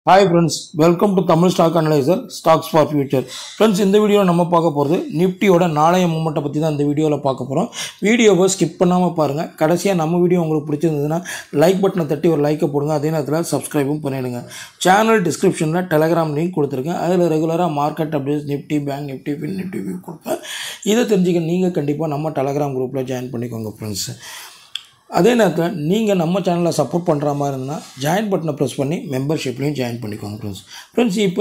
hi friends welcome to Tamil stock analyser stocks for future friends இந்த வீடியோவில் நம்ம பார்க்க போகிறது நிஃப்டியோட நாளைய மூமெண்ட்டை பற்றி தான் இந்த வீடியோவில் பார்க்க போகிறோம் வீடியோவை ஸ்கிப் பண்ணாமல் பாருங்கள் கடைசியாக நம்ம வீடியோ உங்களுக்கு பிடிச்சிருந்ததுன்னா லைக் பட்டனை தட்டி ஒரு லைக்கை போடுங்க அதே நேரத்தில் சப்ஸ்கிரைபும் பண்ணிடுங்க சேனல் டிஸ்கிரிப்ஷனில் டெலகிராம் லிங்க் கொடுத்துருக்கேன் அதில் ரெகுலராக market updates Nifty bank Nifty fin Nifty view கொடுப்பேன் இதை தெரிஞ்சுக்க நீங்கள் கண்டிப்பாக நம்ம டெலகிராம் குரூப்பில் ஜாயின் பண்ணிக்கோங்க ஃப்ரெண்ட்ஸ் அதே நேரத்தில் நீங்கள் நம்ம சேனலை சப்போர்ட் பண்ணுற மாதிரி இருந்ததுன்னா ஜாயின் பட்டனை ப்ரெஸ் பண்ணி மெம்பர்ஷிப்லையும் ஜாயின் பண்ணிக்கோங்க ஃப்ரெண்ட்ஸ் ஃப்ரெண்ட்ஸ் இப்போ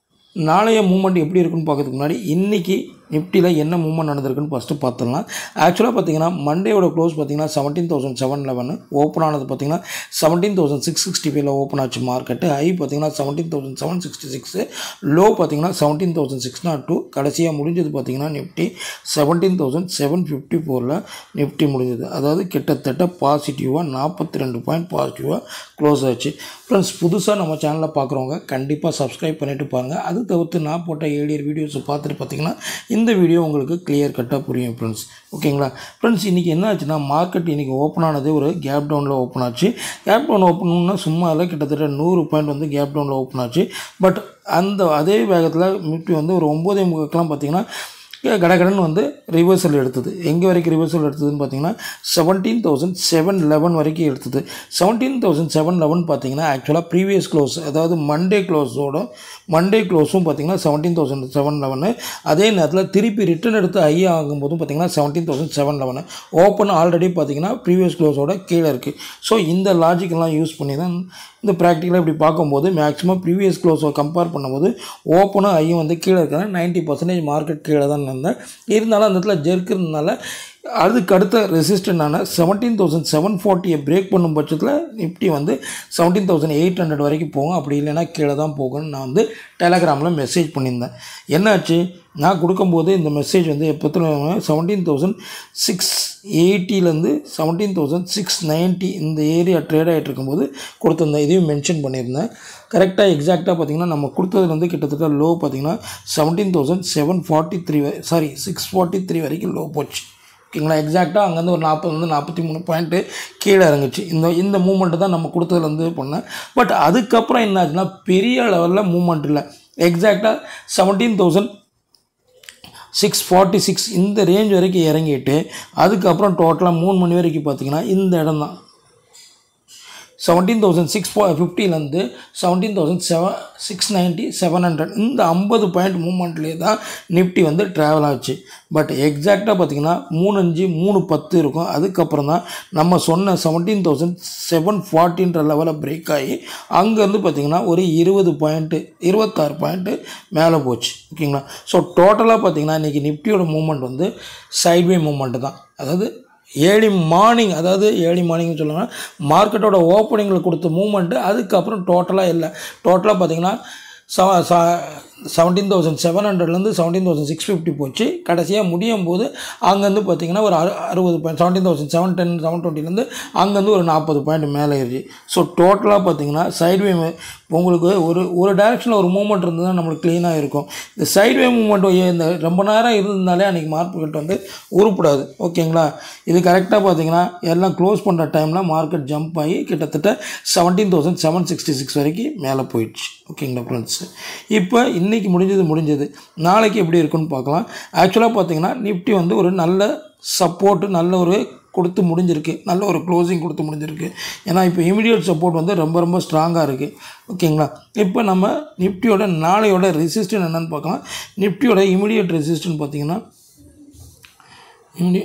நாளைய மூமெண்ட் எப்படி இருக்குன்னு பார்க்கறதுக்கு முன்னாடி இன்றைக்கி நிஃப்டியில் என்ன மூவ்மெண்ட் நடந்திருக்குன்னு ஃபஸ்ட்டு பார்த்துடலாம் ஆக்சுவலாக பார்த்தீங்கன்னா மண்டேயோட க்ளோஸ் பார்த்தீங்கன்னா seventeen thousand seven eleven open ஆனது பார்த்தீங்கன்னா செவன்டீன் தௌசண்ட் சிக்ஸ் சிக்ஸ்டி ஃபைவ்ல ஓப்பன் ஆச்சு மார்க்கெட்டு ஹை பார்த்தீங்கன்னா seventeen thousand seven sixty six low பார்த்தீங்கன்னா seventeen thousand six nought two கடைசியாக முடிஞ்சது பார்த்தீங்கன்னா Nifty seventeen thousand seven fifty ஃபோரில் நிஃப்டி முடிஞ்சது அதாவது கிட்டத்தட்ட பாசிட்டிவாக நாற்பத்தி ரெண்டு பாயிண்ட் பாசிட்டிவாக க்ளோஸ் ஆச்சு ஃப்ரெண்ட்ஸ் புதுசாக நம்ம சேனலில் பார்க்குறவங்க கண்டிப்பாக சப்ஸ்கிரைப் பண்ணிவிட்டு பாருங்கள் அது தவிர்த்து நான் போட்ட ஏழியர் வீடியோஸை பார்த்துட்டு பார்த்தீங்கன்னா இந்த வீடியோ உங்களுக்கு கிளியர் கட்டாக புரியும் ஃப்ரெண்ட்ஸ் ஓகேங்களா ஃப்ரெண்ட்ஸ் இன்றைக்கி என்ன ஆச்சுன்னா மார்க்கெட் இன்றைக்கி ஓப்பன் ஆனது ஒரு கேப் டவுனில் ஓப்பன் ஆச்சு கேப் டவுன் ஓப்பன்னா சும்மா இல்லை கிட்டத்தட்ட நூறு பாயிண்ட் வந்து கேப் டவுனில் ஓப்பன் ஆச்சு பட் அந்த அதே வேகத்தில் நிஃப்டி வந்து ஒரு ஒம்போதே முக்கெல்லாம் பார்த்தீங்கன்னா கடகடன் வந்து ரிவர்சல் எடுத்தது எங்கே வரைக்கும் ரிவர்சல் எடுத்ததுன்னு பார்த்தீங்கன்னா செவன்டீன் தௌசண்ட் செவன் லெவன் வரைக்கும் எடுத்தது செவன்டீன் தௌசண்ட் செவன் லெவன் பார்த்தீங்கன்னா ஆக்சுவலாக ப்ரீவியஸ் க்ளோஸ் அதாவது மண்டே க்ளோஸோட மண்டே க்ளோஸும் பார்த்தீங்கன்னா செவன்டீன் தௌசண்ட் செவன் லெவனு அதே நேரத்தில் திருப்பி ரிட்டர்ன் எடுத்து ஐ ஆகும்போதும் பார்த்தீங்கன்னா seventeen thousand seven eleven open already பார்த்தீங்கன்னா ப்ரீவியஸ் க்ளோஸோட கீழே இருக்குது ஸோ இந்த லாஜிக்கெல்லாம் யூஸ் பண்ணி தான் இந்த ப்ராக்டிக்கலாக இப்படி பார்க்கும்போது மேக்ஸிமம் ப்ரீவியஸ் க்ளோஸை கம்பேர் பண்ணும்போது ஓப்பனும் ஐயும் வந்து கீழே இருக்கிறாங்க நைன்ட்டி பர்சன்டேஜ் மார்க்கெட் கீழே தான் இருந்தேன் இருந்தாலும் அந்த இடத்துல ஜெர்க்குறதுனால அதுக்கு அடுத்த ரெசிஸ்டண்டான செவன்டீன் தௌசண்ட் செவன் ஃபார்ட்டியை பிரேக் பண்ணும் பட்சத்தில் நிஃப்டி வந்து செவன்டீன் தௌசண்ட் எயிட் ஹண்ட்ரட் வரைக்கும் போகும் அப்படி இல்லைன்னா கீழே தான் போகும்னு நான் வந்து டெலகிராமில் மெசேஜ் பண்ணியிருந்தேன் என்னாச்சு நான் கொடுக்கும்போது இந்த மெசேஜ் வந்து எப்போ செவன்டீன் தௌசண்ட் சிக்ஸ் எயிட்டிலேருந்து செவன்டீன் தௌசண்ட் சிக்ஸ் நைன்ட்டி இந்த ஏரியா ட்ரேட் ஆகிட்டு இருக்கும்போது கொடுத்துருந்தேன் இதையும் மென்ஷன் பண்ணியிருந்தேன் கரெக்டாக எக்ஸாக்டாக பார்த்தீங்கன்னா நம்ம கொடுத்ததுல வந்து கிட்டத்தட்ட லோ பார்த்தீங்கன்னா seventeen thousand seven forty three sorry six forty three வரைக்கும் லோ போச்சு ஓகேங்களா எக்ஸாக்டாக அங்கேருந்து ஒரு நாற்பதுலேருந்து நாற்பத்தி மூணு பாயிண்ட்டு கீழே இறங்குச்சு இந்த இந்த மூமெண்ட்டு தான் நம்ம கொடுத்ததுலேருந்து பண்ணேன் பட் அதுக்கப்புறம் என்ன ஆச்சுன்னா பெரிய லெவலில் மூமெண்ட் இல்லை எக்ஸாக்டாக seventeen thousand six forty six இந்த ரேஞ்ச் வரைக்கும் இறங்கிட்டு அதுக்கப்புறம் டோட்டலாக மூணு மணி வரைக்கும் பார்த்தீங்கன்னா இந்த இடம் தான் செவன்டீன் தௌசண்ட் சிக்ஸ் ஃபிஃப்டிலேருந்து seventeen thousand seven six ninety seven hundred இந்த ஐம்பது பாயிண்ட் மூமெண்ட்லேயே தான் நிஃப்டி வந்து ட்ராவல் ஆச்சு பட் எக்ஸாக்டாக பார்த்தீங்கன்னா மூணு அஞ்சு மூணு பத்து இருக்கும் அதுக்கப்புறம் தான் நம்ம சொன்ன செவன்டீன் தௌசண்ட் செவன் ஃபார்ட்டின்ற லெவலில் பிரேக் ஆகி அங்கேருந்து பார்த்தீங்கன்னா ஒரு இருபது பாயிண்ட்டு இருபத்தாறு பாயிண்ட்டு மேலே போச்சு ஓகேங்களா ஸோ டோட்டலாக பார்த்தீங்கன்னா இன்றைக்கி நிஃப்டியோட மூமெண்ட் வந்து சைட்வே மூமெண்ட்டு தான் அதாவது ஏர்லி மார்னிங் அதாவது ஏர்லி மார்னிங்னு சொல்லுவாங்க மார்க்கெட்டோட ஓப்பனிங்கில் கொடுத்த மூமெண்ட்டு அதுக்கப்புறம் டோட்டலாக இல்லை டோட்டலாக பார்த்தீங்கன்னா செவ செவன்டீன் தௌசண்ட் செவன் ஹண்ட்ரட்லேருந்து செவன்டீன் தௌசண்ட் சிக்ஸ் ஃபிஃப்டி போச்சு கடைசியாக முடியும் போது அங்கேருந்து பார்த்தீங்கன்னா ஒரு அறு அறுபது point seventeen thousand seven ten seven டுவெண்ட்டிலேருந்து அங்கேருந்து ஒரு நாற்பது பாயிண்ட் மேலே ஏறிச்சு ஸோ டோட்டலாக பார்த்தீங்கன்னா சைட்வே உங்களுக்கு ஒரு ஒரு டேரெக்ஷனில் ஒரு மூமெண்ட் இருந்ததுன்னா நம்மளுக்கு க்ளீனாக இருக்கும் இந்த சைட்வே மூமெண்ட் இந்த ரொம்ப நேரம் இருந்ததுனாலே அன்றைக்கி மார்க்கெட் வந்து உருப்படாது ஓகேங்களா இது கரெக்டாக பார்த்தீங்கன்னா எல்லாம் க்ளோஸ் பண்ணுற டைமில் மார்க்கெட் ஜம்ப் ஆகி கிட்டத்தட்ட seventeen thousand seven sixty six வரைக்கும் மேலே போயிடுச்சு ஓகேங்களா ஃப்ரெண்ட்ஸ் இப்போ இன்றைக்கி முடிஞ்சது முடிஞ்சது நாளைக்கு எப்படி இருக்குன்னு பார்க்கலாம் ஆக்சுவலாக பார்த்தீங்கன்னா நிஃப்டி வந்து ஒரு நல்ல சப்போர்ட்டு நல்ல ஒரு கொடுத்து முடிஞ்சிருக்கு நல்ல ஒரு க்ளோசிங் கொடுத்து முடிஞ்சிருக்கு ஏன்னா இப்போ இமீடியட் சப்போர்ட் வந்து ரொம்ப ரொம்ப ஸ்ட்ராங்காக இருக்குது ஓகேங்களா இப்போ நம்ம நிஃப்டியோட நாளையோட ரெசிஸ்டன் என்னென்னு பார்க்கலாம் நிஃப்டியோட இமீடியட் ரெசிஸ்டன் பார்த்தீங்கன்னா இமீடிய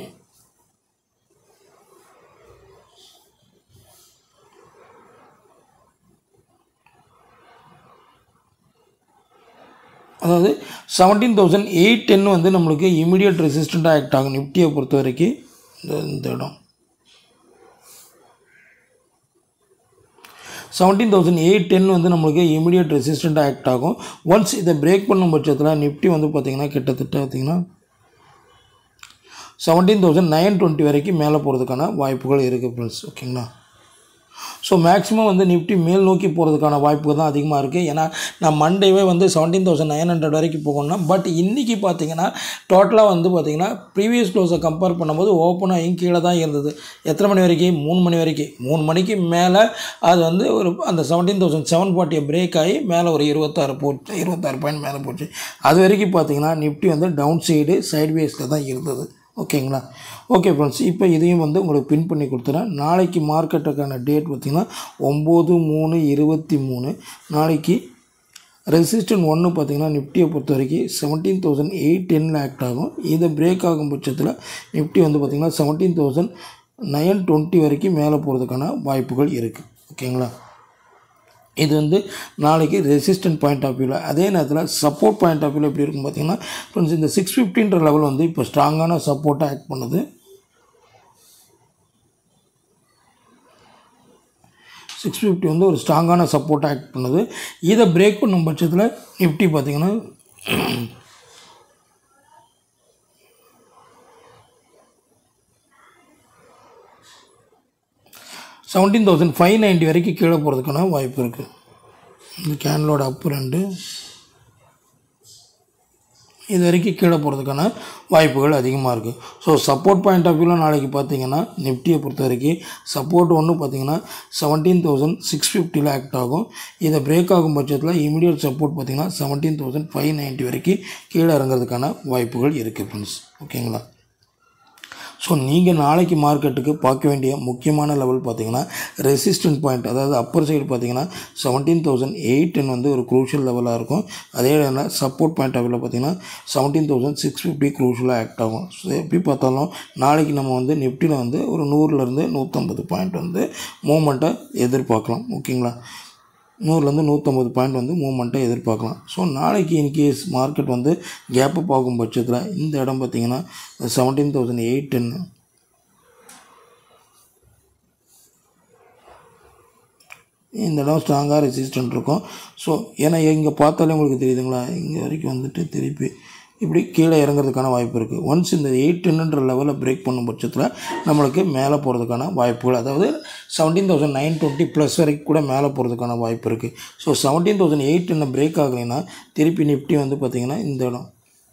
அதாவது செவன்டீன் தௌசண்ட் எயிட் டென் வந்து நம்மளுக்கு இமீடியட் ரெசிஸ்டண்ட்டாக ஆக்ட் ஆகும் நிஃப்டியை பொறுத்த வரைக்கும் இந்த இந்த இடம் செவன்டீன் தௌசண்ட் எயிட் டென் வந்து நம்மளுக்கு இமீடியட் ரெசிஸ்டண்ட்டாக ஆக்ட் ஆகும் ஒன்ஸ் இதை பிரேக் பண்ணும் பட்சத்தில் நிஃப்டி வந்து பார்த்திங்கன்னா கிட்டத்தட்ட பார்த்திங்கன்னா செவன்டீன் தௌசண்ட் நைன் டுவெண்ட்டி வரைக்கும் மேலே போகிறதுக்கான வாய்ப்புகள் இருக்குது ஃப்ரெண்ட்ஸ் ஓகேங்களா ஸோ மேக்ஸிமம் வந்து நிஃப்டி மேல் நோக்கி போகிறதுக்கான வாய்ப்பு தான் அதிகமாக இருக்குது ஏன்னா நான் மண்டேவே வந்து செவன்டீன் தௌசண்ட் நைன் ஹண்ட்ரட் வரைக்கும் போகணும்னா பட் இன்றைக்கி பார்த்தீங்கன்னா டோட்டலாக வந்து பார்த்தீங்கன்னா ப்ரீவியஸ் க்ளோஸை கம்பேர் பண்ணும்போது ஓப்பனாக கீழே தான் இருந்தது எத்தனை மணி வரைக்கும் மூணு மணி வரைக்கும் மூணு மணிக்கு மேலே அது வந்து ஒரு அந்த செவன்டீன் தௌசண்ட் செவன் ஃபார்ட்டியை பிரேக் ஆகி மேலே ஒரு இருபத்தாறு போச்சு இருபத்தாறு பாயிண்ட் மேலே போச்சு அது வரைக்கும் பார்த்தீங்கன்னா நிஃப்டி வந்து டவுன் சைடு சைட்வேஸில் தான் இருந்தது ஓகேங்களா ஓகே ஃப்ரெண்ட்ஸ் இப்போ இதையும் வந்து உங்களுக்கு பின் பண்ணி கொடுத்துறேன் நாளைக்கு மார்க்கெட்டுக்கான டேட் பார்த்திங்கன்னா ஒம்பது மூணு இருபத்தி மூணு நாளைக்கு ரெசிஸ்டன்ட் ஒன்று பார்த்தீங்கன்னா நிஃப்டியை பொறுத்த வரைக்கும் செவன்டீன் தௌசண்ட் எயிட் டென்னில் ஆக்ட் ஆகும் இதை பிரேக் ஆகும் பட்சத்தில் நிஃப்டி வந்து பார்த்திங்கன்னா செவன்டீன் தௌசண்ட் நைன் டுவெண்ட்டி வரைக்கும் மேலே போகிறதுக்கான வாய்ப்புகள் இருக்குது ஓகேங்களா இது வந்து நாளைக்கு ரெசிஸ்டன்ட் பாயிண்ட் ஆஃப் வியூவில் அதே நேரத்தில் சப்போர்ட் பாயிண்ட் ஆஃப் வியூவில் எப்படி இருக்கும் பார்த்தீங்கன்னா ஃப்ரெண்ட்ஸ் இந்த சிக்ஸ் ஃபிஃப்டின்ற லெவல் வந்து இப்போ ஸ்ட்ராங்கான சப்போர்ட்டாக ஆக்ட் பண்ணுது சிக்ஸ் ஃபிஃப்டி வந்து ஒரு ஸ்ட்ராங்கான சப்போர்ட்டாக ஆக்ட் பண்ணுது இதை பிரேக் பண்ணும் பட்சத்தில் நிஃப்டி பார்த்தீங்கன்னா செவன்டீன் தௌசண்ட் ஃபைவ் நைன்ட்டி வரைக்கும் கீழே போகிறதுக்கான வாய்ப்பு இருக்குது இந்த கேனலோட அப்பு ரெண்டு இது வரைக்கும் கீழே போகிறதுக்கான வாய்ப்புகள் அதிகமாக இருக்குது ஸோ சப்போர்ட் பாயிண்ட் ஆஃப் வியூவில் நாளைக்கு பார்த்தீங்கன்னா நிஃப்டியை பொறுத்த வரைக்கும் சப்போர்ட் ஒன்று பார்த்தீங்கன்னா செவன்டீன் தௌசண்ட் சிக்ஸ் ஃபிஃப்டியில் ஆக்ட் ஆகும் இதை பிரேக் ஆகும் பட்சத்தில் இமீடியட் சப்போர்ட் பார்த்தீங்கன்னா செவன்டீன் தௌசண்ட் ஃபைவ் நைன்ட்டி வரைக்கும் கீழே இறங்குறதுக்கான வாய்ப்புகள் இருக்குது ஃப்ரெண்ட்ஸ் ஓகேங்களா ஸோ நீங்கள் நாளைக்கு மார்க்கெட்டுக்கு பார்க்க வேண்டிய முக்கியமான லெவல் பார்த்தீங்கன்னா ரெசிஸ்டன்ட் பாயிண்ட் அதாவது அப்பர் சைடு பார்த்தீங்கன்னா செவன்டீன் தௌசண்ட் எயிட் வந்து ஒரு க்ரூஷியல் லெவலாக இருக்கும் அதே நேரம் சப்போர்ட் பாயிண்ட் ஆஃப் பார்த்தீங்கன்னா செவன்டீன் தௌசண்ட் சிக்ஸ் ஃபிஃப்டி க்ரூஷியலாக ஆக்ட் ஆகும் ஸோ எப்படி பார்த்தாலும் நாளைக்கு நம்ம வந்து நிஃப்டியில் வந்து ஒரு நூறுலேருந்து நூற்றம்பது பாயிண்ட் வந்து மூமெண்ட்டை எதிர்பார்க்கலாம் ஓகேங்களா நூறுலேருந்து நூற்றம்பது பாயிண்ட் வந்து மூமெண்ட்டை எதிர்பார்க்கலாம் ஸோ நாளைக்கு இன்கேஸ் மார்க்கெட் வந்து கேப் அப் ஆகும் பட்சத்தில் இந்த இடம் பார்த்திங்கன்னா செவன்டீன் தௌசண்ட் எயிட் டென் இந்த இடம் ஸ்ட்ராங்காக ரெசிஸ்டன்ட் இருக்கும் ஸோ ஏன்னா இங்கே பார்த்தாலே உங்களுக்கு தெரியுதுங்களா இங்கே வரைக்கும் வந்துட்டு திருப்பி இப்படி கீழே இறங்குறதுக்கான வாய்ப்பு இருக்குது ஒன்ஸ் இந்த எயிட் டென்னுன்ற லெவலில் பிரேக் பண்ணும் பட்சத்தில் நம்மளுக்கு மேலே போகிறதுக்கான வாய்ப்புகள் அதாவது seventeen thousand nine twenty plus வரைக்கும் கூட மேலே போகிறதுக்கான வாய்ப்பு இருக்குது ஸோ செவன்டீன் தௌசண்ட் எயிட் டென்னை பிரேக் ஆகலைன்னா திருப்பி நிஃப்டி வந்து பார்த்திங்கன்னா இந்த இடம்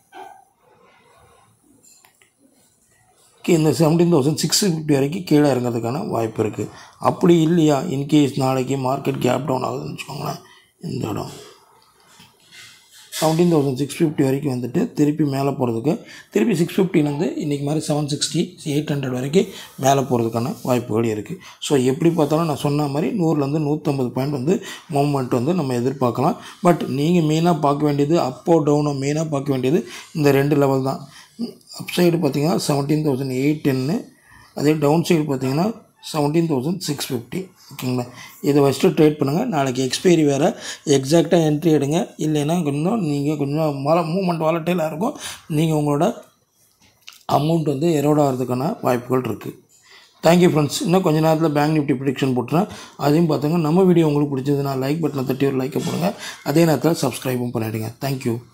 இந்த செவன்டீன் தௌசண்ட் சிக்ஸ் ஃபிஃப்டி வரைக்கும் கீழே இறங்கிறதுக்கான வாய்ப்பு இருக்குது அப்படி இல்லையா இன்கேஸ் நாளைக்கு மார்க்கெட் கேப் டவுன் ஆகுதுன்னு வச்சுக்கோங்களேன் இந்த இடம் செவன்டீன் தௌசண்ட் சிக்ஸ் ஃபிஃப்டி வரைக்கும் வந்துட்டு திருப்பி மேலே போகிறதுக்கு திருப்பி சிக்ஸ் ஃபிஃப்டிலேருந்து இன்றைக்கி மாதிரி செவன் சிக்ஸ்டி எயிட் ஹண்ட்ரட் வரைக்கும் மேலே போகிறதுக்கான வாய்ப்புகள் இருக்குது ஸோ எப்படி பார்த்தாலும் நான் சொன்ன மாதிரி நூறுலேருந்து நூற்றம்பது பாயிண்ட் வந்து மூவ்மெண்ட் வந்து நம்ம எதிர்பார்க்கலாம் பட் நீங்கள் மெயினாக பார்க்க வேண்டியது அப்போ டவுனோ மெயினாக பார்க்க வேண்டியது இந்த ரெண்டு லெவல் தான் அப் சைடு பார்த்தீங்கன்னா செவன்டீன் தௌசண்ட் எயிட் டென்னு அதே டவுன் சைடு பார்த்தீங்கன்னா செவன்டீன் தௌசண்ட் சிக்ஸ் ஃபிஃப்டி ஓகேங்களா இதை வச்சுட்டு ட்ரேட் பண்ணுங்கள் நாளைக்கு எக்ஸ்பைரி வேறு எக்ஸாக்டாக என்ட்ரி எடுங்க இல்லைன்னா கொஞ்சம் நீங்கள் கொஞ்சம் மல மூமெண்ட் வாலட்டைலாக இருக்கும் நீங்கள் உங்களோட அமௌண்ட் வந்து எரோட் ஆகிறதுக்கான வாய்ப்புகள் இருக்குது தேங்க்யூ ஃப்ரெண்ட்ஸ் இன்னும் கொஞ்ச நேரத்தில் பேங்க் நிஃப்டி ப்ரிடிக்ஷன் போட்டுறேன் அதையும் பார்த்துங்க நம்ம வீடியோ உங்களுக்கு பிடிச்சதுன்னா லைக் பட்டனை தட்டி ஒரு லைக்கை போடுங்க அதே நேரத்தில் சப்ஸ்கிரைபும் பண்ணிவிடுங்க தேங்க்யூ